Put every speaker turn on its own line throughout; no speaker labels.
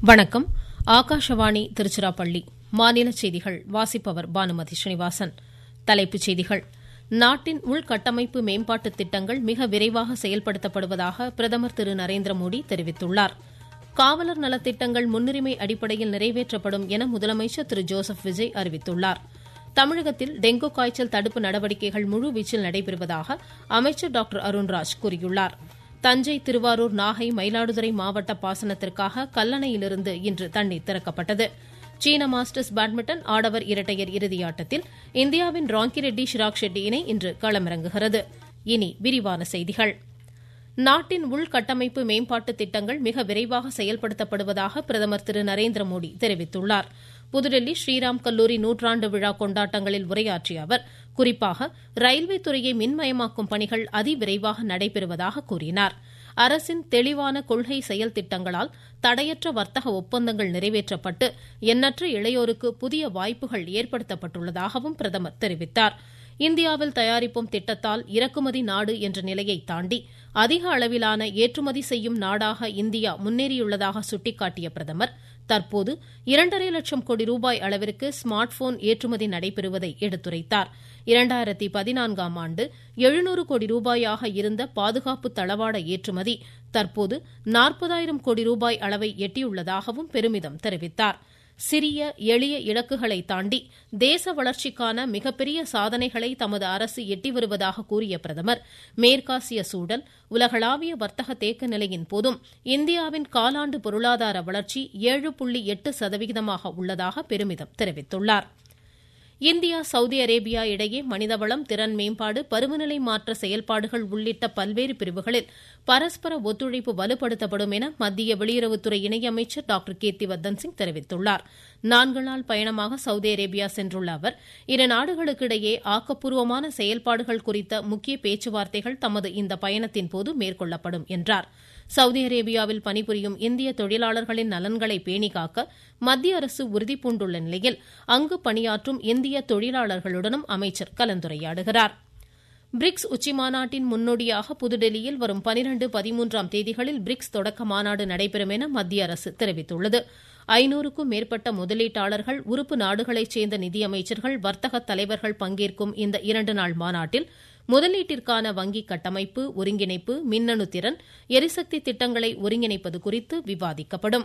வணக்கம் ஆகாஷவாணி திருச்சிராப்பள்ளி மாநில செய்திகள் வாசிப்பவர் பானுமதி ஸ்ரீனிவாசன் தலைப்புச் செய்திகள் நாட்டின் உள்கட்டமைப்பு மேம்பாட்டு திட்டங்கள் மிக விரைவாக செயல்படுத்தப்படுவதாக பிரதமர் திரு நரேந்திர மோடி தெரிவித்துள்ளார் காவலர் நலத்திட்டங்கள் முன்னுரிமை அடிப்படையில் நிறைவேற்றப்படும் என முதலமைச்சர் திரு ஜோசப் விஜய் அறிவித்துள்ளார் தமிழகத்தில் டெங்கு காய்ச்சல் தடுப்பு நடவடிக்கைகள் முழுவீச்சில் நடைபெறுவதாக அமைச்சர் டாக்டர் அருண்ராஜ் கூறியுள்ளார் தஞ்சை திருவாரூர் நாகை மயிலாடுதுறை மாவட்ட பாசனத்திற்காக கல்லணையிலிருந்து இன்று தண்ணீர் திறக்கப்பட்டது சீன மாஸ்டர்ஸ் பேட்மிண்டன் ஆடவர் இரட்டையர் இறுதியாட்டத்தில் இந்தியாவின் ராங்கிரெட்டி ஷிராக் ஷெட்டி இணை இன்று களமிறங்குகிறது இனி விரிவான செய்திகள் நாட்டின் உள்கட்டமைப்பு மேம்பாட்டு திட்டங்கள் மிக விரைவாக செயல்படுத்தப்படுவதாக பிரதமர் திரு நரேந்திர மோடி தெரிவித்துள்ளார் புதுடெல்லி ஸ்ரீராம் கல்லூரி நூற்றாண்டு விழா கொண்டாட்டங்களில் உரையாற்றிய அவர் குறிப்பாக ரயில்வே துறையை மின்மயமாக்கும் பணிகள் அதிவிரைவாக நடைபெறுவதாக கூறினார் அரசின் தெளிவான கொள்கை செயல் திட்டங்களால் தடையற்ற வர்த்தக ஒப்பந்தங்கள் நிறைவேற்றப்பட்டு எண்ணற்ற இளையோருக்கு புதிய வாய்ப்புகள் ஏற்படுத்தப்பட்டுள்ளதாகவும் பிரதமர் தெரிவித்தார் இந்தியாவில் தயாரிப்போம் திட்டத்தால் இறக்குமதி நாடு என்ற நிலையை தாண்டி அதிக அளவிலான ஏற்றுமதி செய்யும் நாடாக இந்தியா முன்னேறியுள்ளதாக சுட்டிக்காட்டிய பிரதமர் தற்போது இரண்டரை லட்சம் கோடி ரூபாய் அளவிற்கு ஸ்மார்ட் போன் ஏற்றுமதி நடைபெறுவதை எடுத்துரைத்தார் இரண்டாயிரத்தி பதினான்காம் ஆண்டு எழுநூறு கோடி ரூபாயாக இருந்த பாதுகாப்பு தளவாட ஏற்றுமதி தற்போது நாற்பதாயிரம் கோடி ரூபாய் அளவை எட்டியுள்ளதாகவும் பெருமிதம் தெரிவித்தார் சிறிய எளிய இலக்குகளை தாண்டி தேச வளர்ச்சிக்கான மிகப்பெரிய சாதனைகளை தமது அரசு எட்டி வருவதாக கூறிய பிரதமர் மேற்காசிய சூழல் உலகளாவிய வர்த்தக தேக்க நிலையின் போதும் இந்தியாவின் காலாண்டு பொருளாதார வளர்ச்சி ஏழு புள்ளி எட்டு சதவிகிதமாக உள்ளதாக பெருமிதம் தெரிவித்துள்ளாா் இந்தியா சவுதி அரேபியா இடையே மனிதவளம் திறன் மேம்பாடு பருவநிலை மாற்ற செயல்பாடுகள் உள்ளிட்ட பல்வேறு பிரிவுகளில் பரஸ்பர ஒத்துழைப்பு வலுப்படுத்தப்படும் என மத்திய வெளியுறவுத்துறை இணையமைச்சர் டாக்டர் கீர்த்திவர்தன் சிங் தெரிவித்துள்ளார் நான்கு நாள் பயணமாக சவுதி அரேபியா சென்றுள்ள அவர் இரு நாடுகளுக்கிடையே ஆக்கப்பூர்வமான செயல்பாடுகள் குறித்த முக்கிய பேச்சுவார்த்தைகள் தமது இந்த பயணத்தின் போது மேற்கொள்ளப்படும் என்றார் சவுதி அரேபியாவில் பணிபுரியும் இந்திய தொழிலாளர்களின் நலன்களை பேணிகாக்க மத்திய அரசு உறுதிபூண்டுள்ள நிலையில் அங்கு பணியாற்றும் இந்திய தொழிலாளர்களுடனும் அமைச்சர் கலந்துரையாடுகிறார் பிரிக்ஸ் உச்சிமாநாட்டின் முன்னோடியாக புதுடெல்லியில் வரும் பனிரண்டு பதிமூன்றாம் தேதிகளில் பிரிக்ஸ் தொடக்க மாநாடு நடைபெறும் என மத்திய அரசு தெரிவித்துள்ளது ஐநூறுக்கும் மேற்பட்ட முதலீட்டாளர்கள் உறுப்பு நாடுகளைச் சேர்ந்த நிதியமைச்சர்கள் வர்த்தக தலைவர்கள் பங்கேற்கும் இந்த இரண்டு நாள் மாநாட்டில் முதலீட்டிற்கான வங்கி கட்டமைப்பு ஒருங்கிணைப்பு மின்னணு திறன் எரிசக்தி திட்டங்களை ஒருங்கிணைப்பது குறித்து விவாதிக்கப்படும்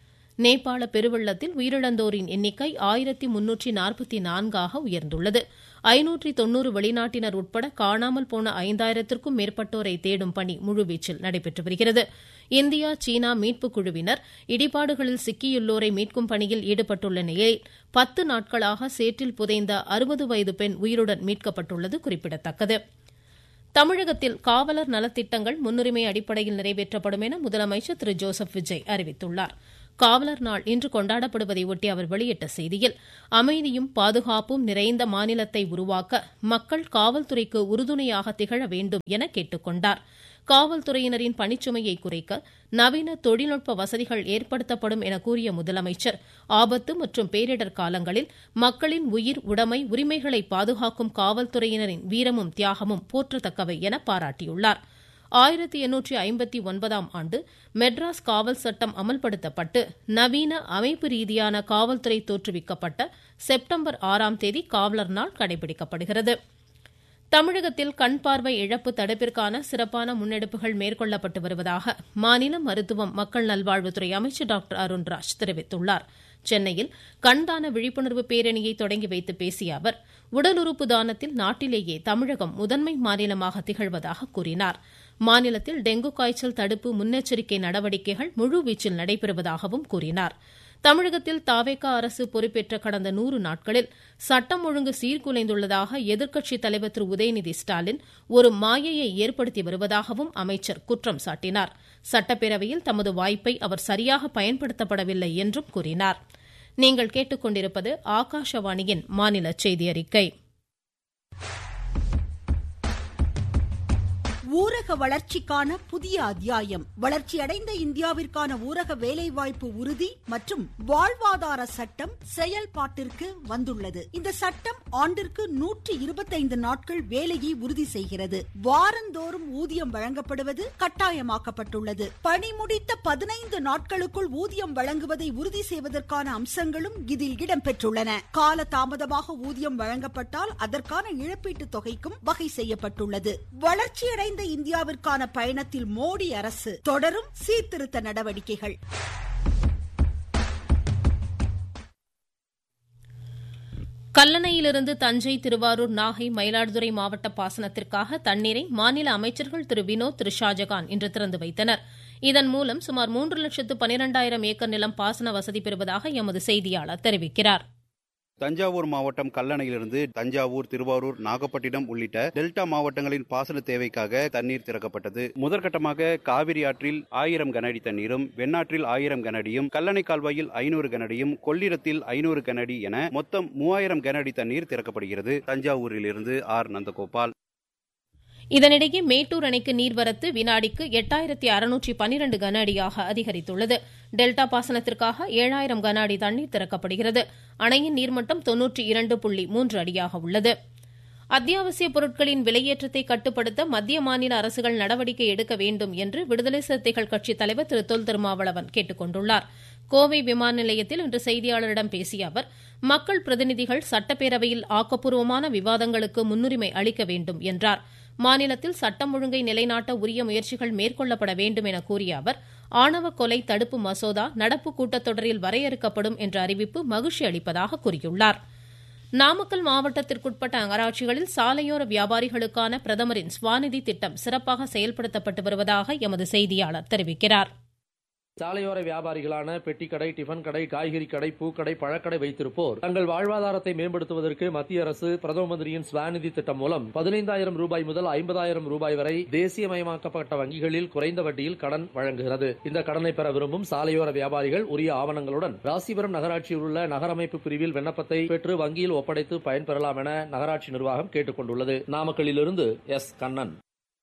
நேபாள பெருவெள்ளத்தில் உயிரிழந்தோரின் எண்ணிக்கை ஆயிரத்தி முன்னூற்றி நாற்பத்தி நான்காக உயர்ந்துள்ளது ஐநூற்றி தொன்னூறு வெளிநாட்டினர் உட்பட காணாமல் போன ஐந்தாயிரத்திற்கும் மேற்பட்டோரை தேடும் பணி முழுவீச்சில் நடைபெற்று வருகிறது இந்தியா சீனா மீட்புக் குழுவினர் இடிபாடுகளில் சிக்கியுள்ளோரை மீட்கும் பணியில் ஈடுபட்டுள்ள நிலையில் பத்து நாட்களாக சேற்றில் புதைந்த அறுபது வயது பெண் உயிருடன் மீட்கப்பட்டுள்ளது குறிப்பிடத்தக்கது தமிழகத்தில் காவலர் நலத்திட்டங்கள் முன்னுரிமை அடிப்படையில் நிறைவேற்றப்படும் என முதலமைச்சர் திரு ஜோசப் விஜய் அறிவித்துள்ளார் காவலர் நாள் இன்று கொண்டாடப்படுவதை ஒட்டி அவர் வெளியிட்ட செய்தியில் அமைதியும் பாதுகாப்பும் நிறைந்த மாநிலத்தை உருவாக்க மக்கள் காவல்துறைக்கு உறுதுணையாக திகழ வேண்டும் என கேட்டுக் கொண்டார் காவல்துறையினரின் பணிச்சுமையை குறைக்க நவீன தொழில்நுட்ப வசதிகள் ஏற்படுத்தப்படும் என கூறிய முதலமைச்சர் ஆபத்து மற்றும் பேரிடர் காலங்களில் மக்களின் உயிர் உடைமை உரிமைகளை பாதுகாக்கும் காவல்துறையினரின் வீரமும் தியாகமும் போற்றத்தக்கவை என பாராட்டியுள்ளார் ஆயிரத்தி எண்ணூற்றி ஐம்பத்தி ஒன்பதாம் ஆண்டு மெட்ராஸ் காவல் சட்டம் அமல்படுத்தப்பட்டு நவீன அமைப்பு ரீதியான காவல்துறை தோற்றுவிக்கப்பட்ட செப்டம்பர் ஆறாம் தேதி காவலர் நாள் கடைபிடிக்கப்படுகிறது தமிழகத்தில் கண் பார்வை இழப்பு தடுப்பிற்கான சிறப்பான முன்னெடுப்புகள் மேற்கொள்ளப்பட்டு வருவதாக மாநில மருத்துவம் மக்கள் நல்வாழ்வுத்துறை அமைச்சர் டாக்டர் அருண்ராஜ் தெரிவித்துள்ளார் சென்னையில் கண்தான விழிப்புணர்வு பேரணியை தொடங்கி வைத்து பேசிய அவர் உடல் உறுப்பு தானத்தில் நாட்டிலேயே தமிழகம் முதன்மை மாநிலமாக திகழ்வதாக கூறினார் மாநிலத்தில் டெங்கு காய்ச்சல் தடுப்பு முன்னெச்சரிக்கை நடவடிக்கைகள் முழுவீச்சில் நடைபெறுவதாகவும் கூறினார் தமிழகத்தில் தாவேகா அரசு பொறுப்பேற்ற கடந்த நூறு நாட்களில் சட்டம் ஒழுங்கு சீர்குலைந்துள்ளதாக எதிர்க்கட்சித் தலைவர் திரு உதயநிதி ஸ்டாலின் ஒரு மாயையை ஏற்படுத்தி வருவதாகவும் அமைச்சர் குற்றம் சாட்டினார் சட்டப்பேரவையில் தமது வாய்ப்பை அவர் சரியாக பயன்படுத்தப்படவில்லை என்றும் கூறினார் நீங்கள் கேட்டுக்கொண்டிருப்பது ஆகாஷவாணியின் மாநில செய்தி அறிக்கை
ஊரக வளர்ச்சிக்கான புதிய அத்தியாயம் வளர்ச்சியடைந்த இந்தியாவிற்கான ஊரக வேலைவாய்ப்பு உறுதி மற்றும் வாழ்வாதார சட்டம் செயல்பாட்டிற்கு வந்துள்ளது இந்த சட்டம் ஆண்டிற்கு நூற்றி இருபத்தைந்து நாட்கள் வேலையை உறுதி செய்கிறது வாரந்தோறும் ஊதியம் வழங்கப்படுவது கட்டாயமாக்கப்பட்டுள்ளது பணி முடித்த பதினைந்து நாட்களுக்குள் ஊதியம் வழங்குவதை உறுதி செய்வதற்கான அம்சங்களும் இதில் இடம்பெற்றுள்ளன கால தாமதமாக ஊதியம் வழங்கப்பட்டால் அதற்கான இழப்பீட்டுத் தொகைக்கும் வகை செய்யப்பட்டுள்ளது வளர்ச்சியடைந்த இந்தியாவிற்கான பயணத்தில் மோடி அரசு தொடரும் சீர்திருத்த நடவடிக்கைகள்
கல்லணையிலிருந்து தஞ்சை திருவாரூர் நாகை மயிலாடுதுறை மாவட்ட பாசனத்திற்காக தண்ணீரை மாநில அமைச்சர்கள் திரு வினோத் திரு ஷாஜகான் இன்று திறந்து வைத்தனர் இதன் மூலம் சுமார் மூன்று லட்சத்து பனிரெண்டாயிரம் ஏக்கர் நிலம் பாசன வசதி பெறுவதாக எமது செய்தியாளர் தெரிவிக்கிறார்
தஞ்சாவூர் மாவட்டம் கல்லணையிலிருந்து தஞ்சாவூர் திருவாரூர் நாகப்பட்டினம் உள்ளிட்ட டெல்டா மாவட்டங்களின் பாசன தேவைக்காக தண்ணீர் திறக்கப்பட்டது முதற்கட்டமாக காவிரி ஆற்றில் ஆயிரம் கனஅடி தண்ணீரும் வெண்ணாற்றில் ஆயிரம் கனஅடியும் கல்லணை கால்வாயில் ஐநூறு கனஅடியும் கொள்ளிடத்தில் ஐநூறு கனஅடி என மொத்தம் மூவாயிரம் கனஅடி தண்ணீர் திறக்கப்படுகிறது தஞ்சாவூரிலிருந்து ஆர் நந்தகோபால்
இதனிடையே மேட்டூர் அணைக்கு நீர்வரத்து வினாடிக்கு எட்டாயிரத்தி அறுநூற்றி பனிரெண்டு கன அடியாக அதிகரித்துள்ளது டெல்டா பாசனத்திற்காக ஏழாயிரம் கன அடி தண்ணீர் திறக்கப்படுகிறது அணையின் நீர்மட்டம் தொன்னூற்றி இரண்டு புள்ளி மூன்று அடியாக உள்ளது அத்தியாவசிய பொருட்களின் விலையேற்றத்தை கட்டுப்படுத்த மத்திய மாநில அரசுகள் நடவடிக்கை எடுக்க வேண்டும் என்று விடுதலை சிறுத்தைகள் கட்சித் தலைவர் திரு தொல் திருமாவளவன் கேட்டுக் கொண்டுள்ளார் கோவை விமான நிலையத்தில் இன்று செய்தியாளரிடம் பேசிய அவர் மக்கள் பிரதிநிதிகள் சட்டப்பேரவையில் ஆக்கப்பூர்வமான விவாதங்களுக்கு முன்னுரிமை அளிக்க வேண்டும் என்றார் மாநிலத்தில் சட்டம் ஒழுங்கை நிலைநாட்ட உரிய முயற்சிகள் மேற்கொள்ளப்பட வேண்டும் என கூறிய அவர் ஆணவ கொலை தடுப்பு மசோதா நடப்பு கூட்டத்தொடரில் வரையறுக்கப்படும் என்ற அறிவிப்பு மகிழ்ச்சி அளிப்பதாக கூறியுள்ளார் நாமக்கல் மாவட்டத்திற்குட்பட்ட நகராட்சிகளில் சாலையோர வியாபாரிகளுக்கான பிரதமரின் ஸ்வாநிதி திட்டம் சிறப்பாக செயல்படுத்தப்பட்டு வருவதாக எமது செய்தியாளர் தெரிவிக்கிறார்
சாலையோர வியாபாரிகளான பெட்டி கடை டிஃபன் கடை காய்கறி கடை பூக்கடை பழக்கடை வைத்திருப்போர் தங்கள் வாழ்வாதாரத்தை மேம்படுத்துவதற்கு மத்திய அரசு பிரதம மந்திரியின் ஸ்வாநிதி திட்டம் மூலம் பதினைந்தாயிரம் ரூபாய் முதல் ஐம்பதாயிரம் ரூபாய் வரை தேசியமயமாக்கப்பட்ட வங்கிகளில் குறைந்த வட்டியில் கடன் வழங்குகிறது இந்த கடனை பெற விரும்பும் சாலையோர வியாபாரிகள் உரிய ஆவணங்களுடன் ராசிபுரம் நகராட்சியில் உள்ள நகரமைப்பு பிரிவில் விண்ணப்பத்தை பெற்று வங்கியில் ஒப்படைத்து பயன்பெறலாம் என நகராட்சி நிர்வாகம் கேட்டுக் கொண்டுள்ளது நாமக்கல்லிலிருந்து எஸ் கண்ணன்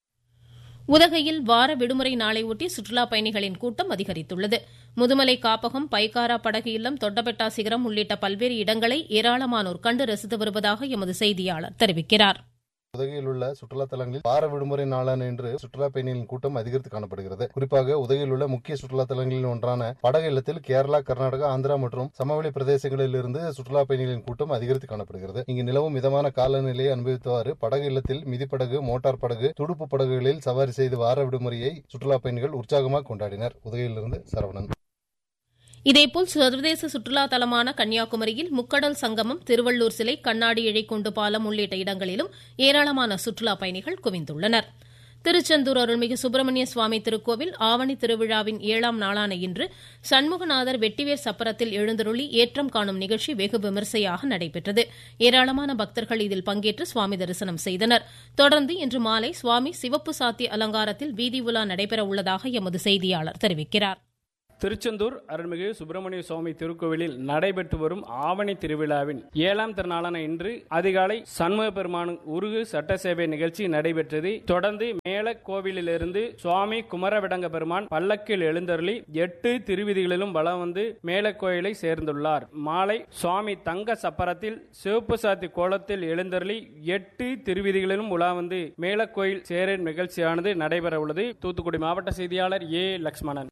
உதகையில் வார விடுமுறை நாளையொட்டி சுற்றுலா பயணிகளின் கூட்டம் அதிகரித்துள்ளது முதுமலை காப்பகம் பைக்காரா படகு இல்லம் தொட்டபெட்டா சிகரம் உள்ளிட்ட பல்வேறு இடங்களை ஏராளமானோர் கண்டு ரசித்து வருவதாக எமது செய்தியாளர் தெரிவிக்கிறார்
உதகையில் உள்ள சுற்றுலா தலங்களில் வார விடுமுறை நாளான இன்று சுற்றுலா பயணிகளின் கூட்டம் அதிகரித்து காணப்படுகிறது குறிப்பாக உதகையில் உள்ள முக்கிய சுற்றுலா தலங்களில் ஒன்றான படகு இல்லத்தில் கேரளா கர்நாடகா ஆந்திரா மற்றும் சமவெளி பிரதேசங்களில் இருந்து சுற்றுலா பயணிகளின் கூட்டம் அதிகரித்து காணப்படுகிறது இங்கு நிலவும் மிதமான காலநிலையை அனுபவித்தவாறு படகு இல்லத்தில் மிதிப்படகு மோட்டார் படகு துடுப்பு படகுகளில் சவாரி செய்து வார விடுமுறையை சுற்றுலா பயணிகள் உற்சாகமாக கொண்டாடினர் உதகையிலிருந்து சரவணன்
இதேபோல் சர்வதேச சுற்றுலா தலமான கன்னியாகுமரியில் முக்கடல் சங்கமம் திருவள்ளூர் சிலை கண்ணாடி இழைக்குண்டு பாலம் உள்ளிட்ட இடங்களிலும் ஏராளமான சுற்றுலா பயணிகள் குவிந்துள்ளனர் திருச்செந்தூர் அருள்மிகு சுப்பிரமணிய சுவாமி திருக்கோவில் ஆவணி திருவிழாவின் ஏழாம் நாளான இன்று சண்முகநாதர் வெட்டிவேர் சப்பரத்தில் எழுந்தருளி ஏற்றம் காணும் நிகழ்ச்சி வெகு விமர்சையாக நடைபெற்றது ஏராளமான பக்தர்கள் இதில் பங்கேற்று சுவாமி தரிசனம் செய்தனர் தொடர்ந்து இன்று மாலை சுவாமி சிவப்பு சாத்தி அலங்காரத்தில் வீதி உலா நடைபெற உள்ளதாக எமது செய்தியாளர் தெரிவிக்கிறார்
திருச்செந்தூர் அருள்மிகு சுப்பிரமணிய சுவாமி திருக்கோவிலில் நடைபெற்று வரும் ஆவணி திருவிழாவின் ஏழாம் திருநாளான இன்று அதிகாலை சண்முக பெருமான் உருகு சட்ட சேவை நிகழ்ச்சி நடைபெற்றது தொடர்ந்து மேல கோவிலிலிருந்து சுவாமி குமரவிடங்க பெருமான் பல்லக்கில் எழுந்தருளி எட்டு திருவிதிகளிலும் வலம் வந்து மேல கோயிலை சேர்ந்துள்ளார் மாலை சுவாமி தங்க சப்பரத்தில் சிவப்பு சாத்தி கோலத்தில் எழுந்தருளி எட்டு திருவிதிகளிலும் உலா வந்து மேல கோயில் சேர நிகழ்ச்சியானது நடைபெற உள்ளது தூத்துக்குடி மாவட்ட செய்தியாளர் ஏ லக்ஷ்மணன்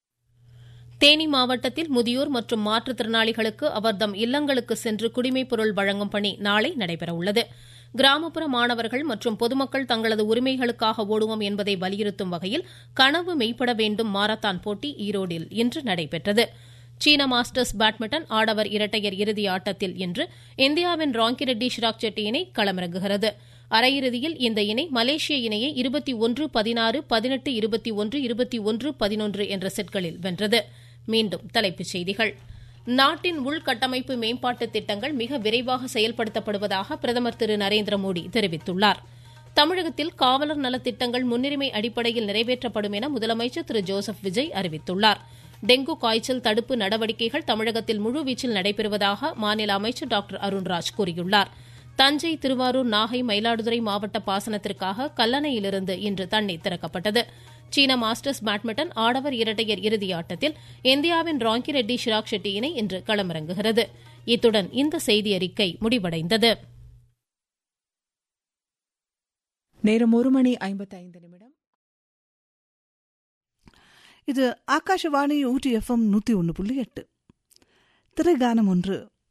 தேனி மாவட்டத்தில் முதியோர் மற்றும் மாற்றுத்திறனாளிகளுக்கு அவர்தம் இல்லங்களுக்கு சென்று குடிமைப் பொருள் வழங்கும் பணி நாளை நடைபெறவுள்ளது கிராமப்புற மாணவர்கள் மற்றும் பொதுமக்கள் தங்களது உரிமைகளுக்காக ஓடுவோம் என்பதை வலியுறுத்தும் வகையில் கனவு மெய்ப்பட வேண்டும் மாரத்தான் போட்டி ஈரோடில் இன்று நடைபெற்றது சீன மாஸ்டர்ஸ் பேட்மிண்டன் ஆடவர் இரட்டையர் இறுதி ஆட்டத்தில் இன்று இந்தியாவின் ராங்கிரெட்டி ஷிராக் செட்டி இணை களமிறங்குகிறது அரையிறுதியில் இந்த இணை மலேசிய இணையை இருபத்தி ஒன்று பதினாறு பதினெட்டு இருபத்தி ஒன்று இருபத்தி ஒன்று பதினொன்று என்ற செட்களில் வென்றது மீண்டும் தலைப்புச் செய்திகள் நாட்டின் உள்கட்டமைப்பு மேம்பாட்டு திட்டங்கள் மிக விரைவாக செயல்படுத்தப்படுவதாக பிரதமர் திரு நரேந்திர மோடி தெரிவித்துள்ளார் தமிழகத்தில் காவலர் நலத்திட்டங்கள் முன்னுரிமை அடிப்படையில் நிறைவேற்றப்படும் என முதலமைச்சர் திரு ஜோசப் விஜய் அறிவித்துள்ளார் டெங்கு காய்ச்சல் தடுப்பு நடவடிக்கைகள் தமிழகத்தில் முழுவீச்சில் நடைபெறுவதாக மாநில அமைச்சர் டாக்டர் அருண்ராஜ் கூறியுள்ளார் தஞ்சை திருவாரூர் நாகை மயிலாடுதுறை மாவட்ட பாசனத்திற்காக கல்லணையிலிருந்து இன்று தண்ணீர் திறக்கப்பட்டது சீன மாஸ்டர்ஸ் பேட்மிண்டன் ஆடவர் இரட்டையர் இறுதி ஆட்டத்தில் இந்தியாவின் ராங்கி ரெட்டி ஷிராக் ஷெட்டி இணை இன்று களமிறங்குகிறது இத்துடன் இந்த செய்தியறிக்கை முடிவடைந்தது
நேரம் ஒரு மணி ஐம்பத்தைந்து நிமிடம்
இது ஆகாஷவாணி ஊட்டி எஃப்எம் நூற்றி ஒன்று புள்ளி எட்டு திரைகானம் ஒன்று